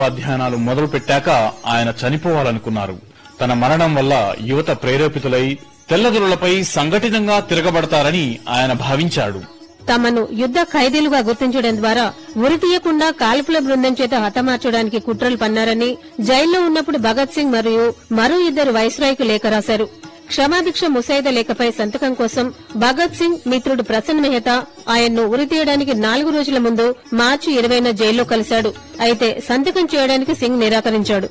అధ్యయనాలు మొదలు పెట్టాక ఆయన చనిపోవాలనుకున్నారు తన మరణం వల్ల యువత ప్రేరేపితులై తెల్లదొరలపై సంఘటితంగా తిరగబడతారని ఆయన భావించాడు తమను యుద్ద ఖైదీలుగా గుర్తించడం ద్వారా ఉరి తీయకుండా కాల్పుల బృందం చేత హతమార్చడానికి కుట్రలు పన్నారని జైల్లో ఉన్నప్పుడు భగత్ సింగ్ మరియు మరో ఇద్దరు వైస్రాయ్కు లేఖ రాశారు క్షమాభిక్ష ముసాయిదా లేఖపై సంతకం కోసం భగత్ సింగ్ మిత్రుడు ప్రసన్న మెహతా ఆయన్ను ఉరి తీయడానికి నాలుగు రోజుల ముందు మార్చి ఇరవైన జైల్లో కలిశాడు అయితే సంతకం చేయడానికి సింగ్ నిరాకరించాడు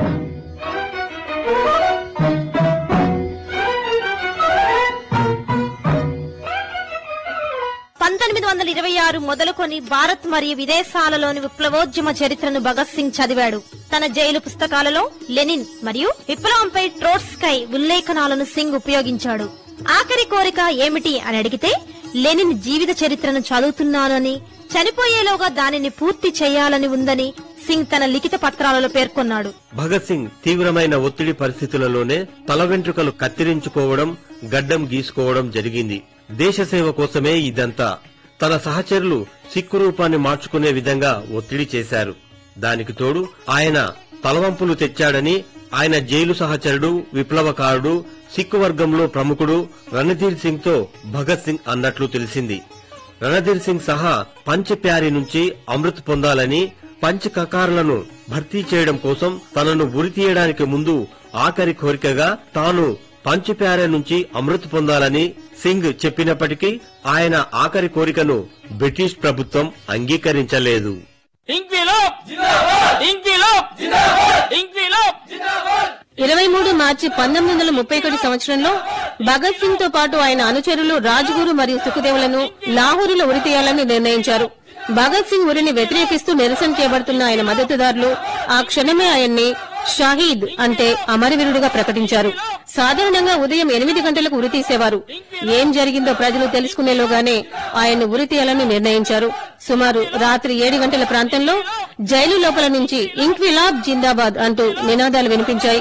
పంతొమ్మిది వందల ఇరవై ఆరు మొదలుకొని భారత్ మరియు విదేశాలలోని విప్లవోద్యమ చరిత్రను భగత్ సింగ్ చదివాడు తన జైలు పుస్తకాలలో లెనిన్ మరియు విప్లవంపై ట్రోట్స్కై ఉల్లేఖనాలను సింగ్ ఉపయోగించాడు ఆఖరి కోరిక ఏమిటి అని అడిగితే లెనిన్ జీవిత చరిత్రను చదువుతున్నానని చనిపోయేలోగా దానిని పూర్తి చేయాలని ఉందని సింగ్ తన లిఖిత పత్రాలలో పేర్కొన్నాడు భగత్ సింగ్ తీవ్రమైన ఒత్తిడి పరిస్థితులలోనే తల వెంట్రుకలు కత్తిరించుకోవడం గడ్డం గీసుకోవడం జరిగింది దేశ సేవ కోసమే ఇదంతా తన సహచరులు సిక్కు రూపాన్ని మార్చుకునే విధంగా ఒత్తిడి చేశారు దానికి తోడు ఆయన తలవంపులు తెచ్చాడని ఆయన జైలు సహచరుడు విప్లవకారుడు సిక్కు వర్గంలో ప్రముఖుడు రణధీర్ సింగ్ తో భగత్ సింగ్ అన్నట్లు తెలిసింది రణధీర్ సింగ్ సహా పంచ్ ప్యారి నుంచి అమృత్ పొందాలని పంచ్ కకారులను భర్తీ చేయడం కోసం తనను ఉరి తీయడానికి ముందు ఆఖరి కోరికగా తాను పంచ్ ప్యారే నుంచి అమృత్ పొందాలని సింగ్ చెప్పినప్పటికీ ఆయన ఆఖరి కోరికను బ్రిటిష్ ప్రభుత్వం అంగీకరించలేదు ఇంక్విలాబ్ జిందాబాద్ ఇంక్విలాబ్ జిందాబాద్ ఇంక్విలాబ్ జిందాబాద్ ఇరవై మూడు మార్చి పంతొమ్మిది వందల ముప్పై ఒకటి సంవత్సరంలో భగత్ సింగ్ తో పాటు ఆయన అనుచరులు రాజ్గురు మరియు సుఖదేవులను లాహోరులో ఉరి తీయాలని నిర్ణయించారు భగత్ సింగ్ ఉరిని వ్యతిరేకిస్తూ నిరసన చేయబడుతున్న ఆయన మద్దతుదారులు ఆ క్షణమే ఆయన్ని షహీద్ అంటే అమరవీరుడిగా ప్రకటించారు సాధారణంగా ఉదయం ఎనిమిది గంటలకు ఉరి తీసేవారు ఏం జరిగిందో ప్రజలు తెలుసుకునేలోగానే ఆయన్ను ఉరి తీయాలని నిర్ణయించారు సుమారు రాత్రి ఏడు గంటల ప్రాంతంలో జైలు లోపల నుంచి ఇంక్విలాబ్ జిందాబాద్ అంటూ నినాదాలు వినిపించాయి